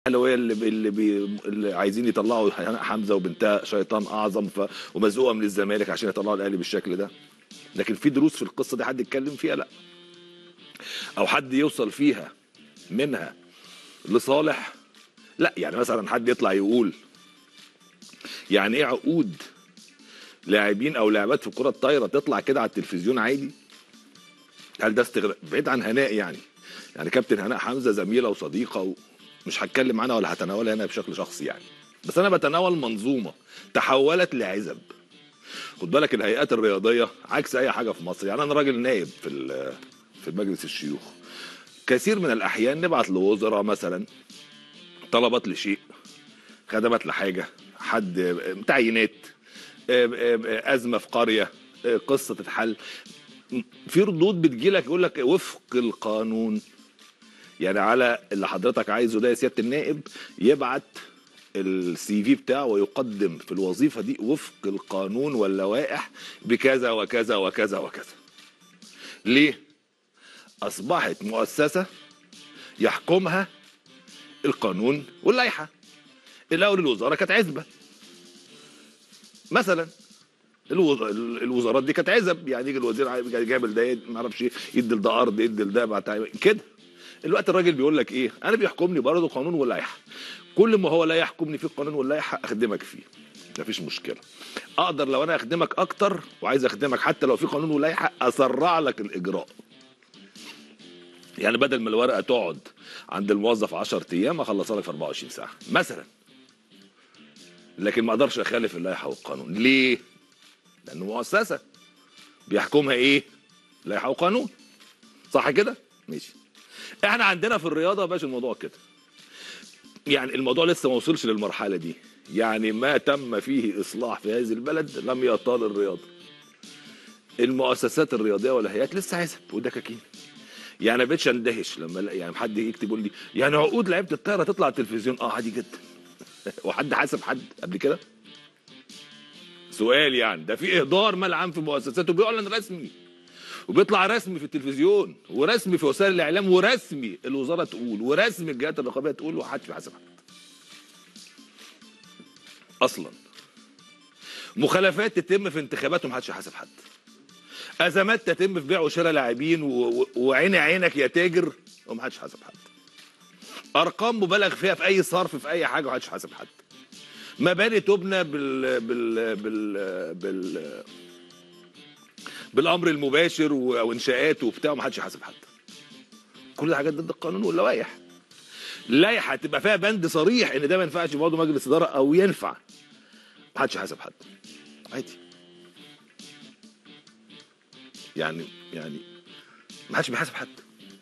الاهلاويه اللي بي اللي, بي اللي عايزين يطلعوا حمزه وبنتها شيطان اعظم ف... ومزقوقه من الزمالك عشان يطلعوا الاهلي بالشكل ده لكن في دروس في القصه دي حد يتكلم فيها لا او حد يوصل فيها منها لصالح لا يعني مثلا حد يطلع يقول يعني ايه عقود لاعبين او لاعبات في الكره الطايره تطلع كده على التلفزيون عادي هل ده استغلال بعيد عن هناء يعني يعني كابتن هناء حمزه زميله وصديقه و... مش هتكلم عنها ولا هتناولها هنا بشكل شخصي يعني بس انا بتناول منظومه تحولت لعزب خد بالك الهيئات الرياضيه عكس اي حاجه في مصر يعني انا راجل نائب في في مجلس الشيوخ كثير من الاحيان نبعت لوزراء مثلا طلبات لشيء خدمات لحاجه حد تعيينات ازمه في قريه قصه تتحل في ردود بتجيلك يقول لك وفق القانون يعني على اللي حضرتك عايزه ده يا سياده النائب يبعت السي في بتاعه ويقدم في الوظيفه دي وفق القانون واللوائح بكذا وكذا وكذا وكذا. ليه؟ اصبحت مؤسسه يحكمها القانون واللائحه. الاول الوزاره كانت عزبه. مثلا الوزارات دي كانت عزب يعني يجي الوزير جايب ده ما اعرفش يدي لده ارض يدي لده كده الوقت الراجل بيقول لك ايه انا بيحكمني برضه قانون واللائحه كل ما هو لا يحكمني في القانون واللائحه اخدمك فيه مفيش مشكله اقدر لو انا اخدمك اكتر وعايز اخدمك حتى لو في قانون ولائحه اسرع لك الاجراء يعني بدل ما الورقه تقعد عند الموظف 10 ايام اخلصها لك في 24 ساعه مثلا لكن ما اقدرش اخالف اللائحه والقانون ليه لانه مؤسسه بيحكمها ايه لائحه وقانون صح كده ماشي احنا عندنا في الرياضه باش الموضوع كده يعني الموضوع لسه ما وصلش للمرحله دي يعني ما تم فيه اصلاح في هذه البلد لم يطال الرياضه المؤسسات الرياضيه والهيئات لسه عزب ودكاكين يعني ما بقتش اندهش لما يعني حد يكتب يقول لي يعني عقود لعيبه الطايره تطلع على التلفزيون اه عادي جدا وحد حاسب حد قبل كده سؤال يعني ده في اهدار مال عام في مؤسساته بيعلن رسمي وبيطلع رسمي في التلفزيون ورسمي في وسائل الاعلام ورسمي الوزاره تقول ورسمي الجهات الرقابيه تقول وحدش بيحاسب حد اصلا مخالفات تتم في انتخابات ومحدش يحاسب حد ازمات تتم في بيع وشراء لاعبين وعيني عينك يا تاجر ومحدش حاسب حد ارقام مبالغ فيها في اي صرف في اي حاجه ومحدش حاسب حد مباني تبنى بال بال بال بال بالامر المباشر وانشاءات وبتاع ومحدش يحاسب حد كل ده حاجات ضد القانون واللوائح لائحه تبقى فيها بند صريح ان ده ما ينفعش برضه مجلس اداره او ينفع محدش يحاسب حد عادي يعني يعني محدش بيحاسب حد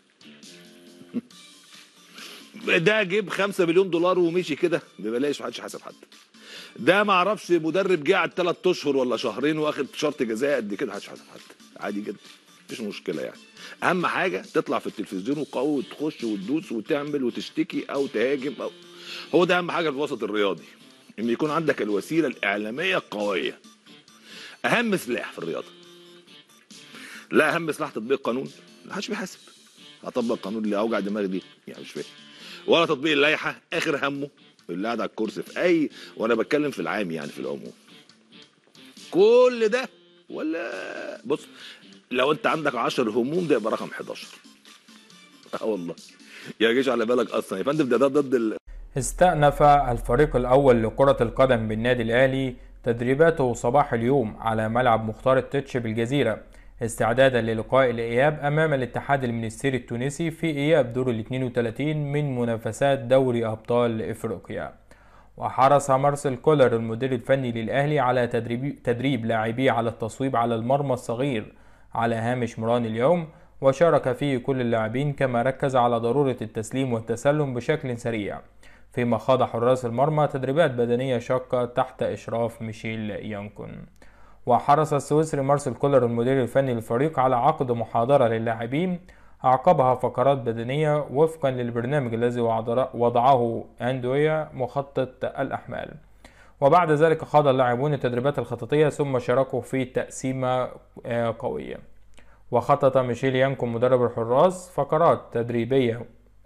ده جيب 5 مليون دولار ومشي كده ببلاش محدش يحاسب حد ده ما اعرفش مدرب جه قعد ثلاث اشهر ولا شهرين واخد شرط جزاء قد كده محدش يحاسب حد عادي جدا مفيش مشكله يعني اهم حاجه تطلع في التلفزيون وقوي وتخش وتدوس وتعمل وتشتكي او تهاجم او هو ده اهم حاجه في الوسط الرياضي ان يكون عندك الوسيله الاعلاميه القويه اهم سلاح في الرياضه لا اهم سلاح تطبيق قانون ما حدش بيحاسب هطبق القانون اللي اوجع دماغي دي يعني مش فاهم ولا تطبيق اللائحه اخر همه اللي قاعد على الكرسي في اي وانا بتكلم في العام يعني في العموم كل ده ولا بص لو انت عندك 10 هموم ده يبقى رقم 11 اه والله يا جيش على بالك اصلا يا فندم ده ده ضد ال... استأنف الفريق الأول لكرة القدم بالنادي الأهلي تدريباته صباح اليوم على ملعب مختار التتش بالجزيرة استعدادا للقاء الإياب أمام الاتحاد المنستيري التونسي في إياب دور ال 32 من منافسات دوري أبطال إفريقيا وحرص مارسيل كولر المدير الفني للأهلي على تدريب, تدريب لاعبيه على التصويب على المرمى الصغير على هامش مران اليوم وشارك فيه كل اللاعبين كما ركز على ضرورة التسليم والتسلم بشكل سريع فيما خاض حراس المرمى تدريبات بدنية شاقة تحت إشراف ميشيل يانكون وحرص السويسري مارسيل كولر المدير الفني للفريق على عقد محاضرة للاعبين أعقبها فقرات بدنية وفقا للبرنامج الذي وضعه أندويا مخطط الأحمال وبعد ذلك خاض اللاعبون التدريبات الخططية ثم شاركوا في تقسيمة قوية وخطط ميشيل يانكو مدرب الحراس فقرات تدريبية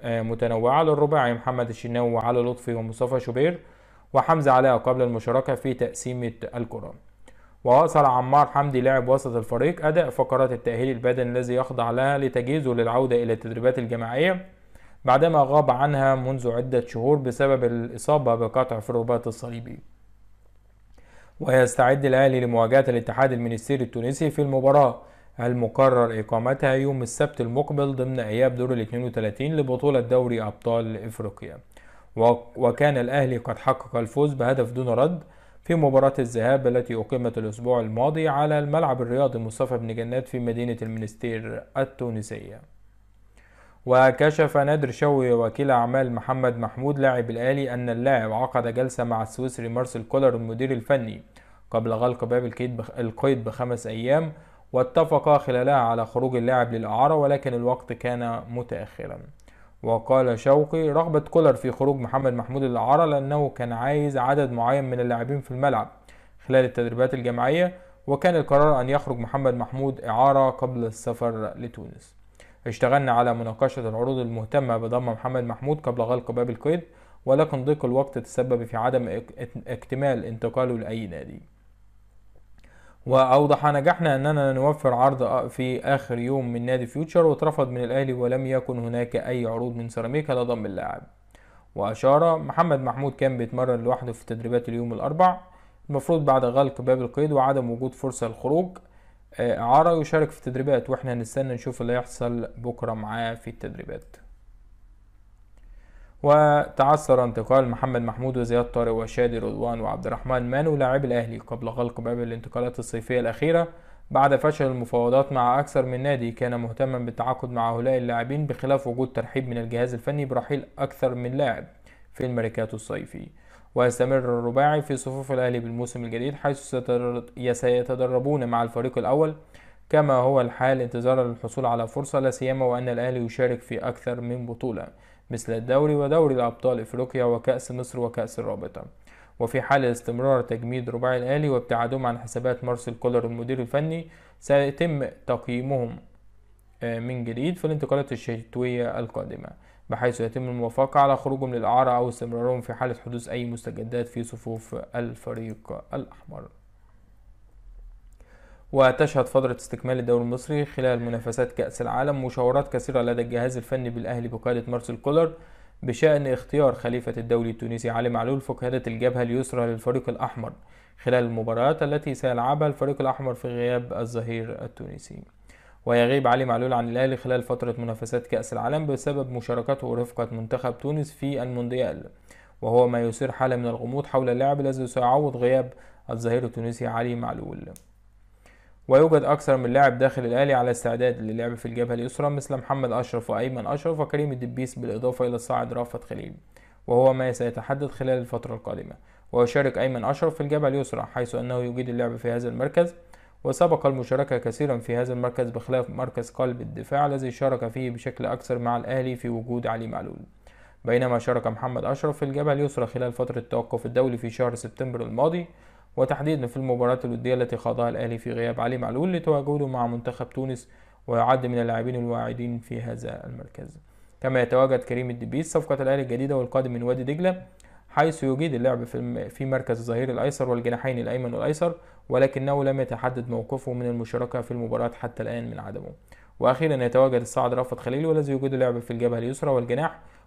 متنوعة للرباعي محمد الشناوي وعلي لطفي ومصطفى شوبير وحمزة علاء قبل المشاركة في تقسيمة الكرة وواصل عمار حمدي لاعب وسط الفريق أداء فقرات التأهيل البدني الذي يخضع لها لتجهيزه للعودة إلى التدريبات الجماعية بعدما غاب عنها منذ عدة شهور بسبب الإصابة بقطع في الرباط الصليبي ويستعد الأهلي لمواجهة الاتحاد المنستيري التونسي في المباراة المقرر إقامتها يوم السبت المقبل ضمن إياب دور ال 32 لبطولة دوري أبطال إفريقيا وكان الأهلي قد حقق الفوز بهدف دون رد في مباراة الذهاب التي أقيمت الأسبوع الماضي على الملعب الرياضي مصطفى بن جنات في مدينة المنستير التونسية وكشف نادر شوي وكيل أعمال محمد محمود لاعب الآلي أن اللاعب عقد جلسة مع السويسري مارسيل كولر المدير الفني قبل غلق باب القيد بخمس أيام واتفقا خلالها على خروج اللاعب للإعارة ولكن الوقت كان متأخرا وقال شوقي رغبة كولر في خروج محمد محمود للإعارة لأنه كان عايز عدد معين من اللاعبين في الملعب خلال التدريبات الجماعية وكان القرار أن يخرج محمد محمود إعارة قبل السفر لتونس اشتغلنا على مناقشة العروض المهتمة بضم محمد محمود قبل غلق باب القيد ولكن ضيق الوقت تسبب في عدم اكتمال انتقاله لأي نادي وأوضح نجاحنا أننا نوفر عرض في آخر يوم من نادي فيوتشر واترفض من الأهلي ولم يكن هناك أي عروض من سيراميكا لضم اللاعب وأشار محمد محمود كان بيتمرن لوحده في تدريبات اليوم الأربع المفروض بعد غلق باب القيد وعدم وجود فرصة للخروج إعارة يشارك في التدريبات وإحنا هنستنى نشوف اللي هيحصل بكرة معاه في التدريبات وتعثر انتقال محمد محمود وزياد طارق وشادي رضوان وعبد الرحمن مانو لاعب الاهلي قبل غلق باب الانتقالات الصيفيه الاخيره بعد فشل المفاوضات مع اكثر من نادي كان مهتما بالتعاقد مع هؤلاء اللاعبين بخلاف وجود ترحيب من الجهاز الفني برحيل اكثر من لاعب في الميركاتو الصيفي ويستمر الرباعي في صفوف الاهلي بالموسم الجديد حيث سيتدربون مع الفريق الاول كما هو الحال انتظارا للحصول على فرصه لا سيما وان الاهلي يشارك في اكثر من بطوله مثل الدوري ودوري الأبطال إفريقيا وكأس مصر وكأس الرابطة وفي حال استمرار تجميد رباعي الأهلي وابتعادهم عن حسابات مارسيل كولر المدير الفني سيتم تقييمهم من جديد في الانتقالات الشتوية القادمة بحيث يتم الموافقة على خروجهم للإعارة أو استمرارهم في حالة حدوث أي مستجدات في صفوف الفريق الأحمر وتشهد فترة استكمال الدوري المصري خلال منافسات كأس العالم مشاورات كثيرة لدى الجهاز الفني بالأهلي بقيادة مارسيل كولر بشأن اختيار خليفة الدولي التونسي علي معلول في قيادة الجبهة اليسرى للفريق الأحمر خلال المباريات التي سيلعبها الفريق الأحمر في غياب الظهير التونسي ويغيب علي معلول عن الأهلي خلال فترة منافسات كأس العالم بسبب مشاركته رفقة منتخب تونس في المونديال وهو ما يثير حالة من الغموض حول اللاعب الذي سيعوض غياب الظهير التونسي علي معلول ويوجد أكثر من لاعب داخل الأهلي على استعداد للعب في الجبهة اليسرى مثل محمد أشرف وأيمن أشرف وكريم الدبيس بالإضافة إلى الصاعد رافت خليل وهو ما سيتحدد خلال الفترة القادمة ويشارك أيمن أشرف في الجبهة اليسرى حيث أنه يجيد اللعب في هذا المركز وسبق المشاركة كثيرا في هذا المركز بخلاف مركز قلب الدفاع الذي شارك فيه بشكل أكثر مع الأهلي في وجود علي معلول بينما شارك محمد أشرف في الجبهة اليسرى خلال فترة التوقف الدولي في شهر سبتمبر الماضي وتحديدا في المباراة الودية التي خاضها الأهلي في غياب علي معلول لتواجده مع منتخب تونس ويعد من اللاعبين الواعدين في هذا المركز كما يتواجد كريم الدبيس صفقة الأهلي الجديدة والقادم من وادي دجلة حيث يجيد اللعب في في مركز الظهير الأيسر والجناحين الأيمن والأيسر ولكنه لم يتحدد موقفه من المشاركة في المباراة حتى الآن من عدمه وأخيرا يتواجد الصاعد رافت خليل والذي يجيد اللعب في الجبهة اليسرى والجناح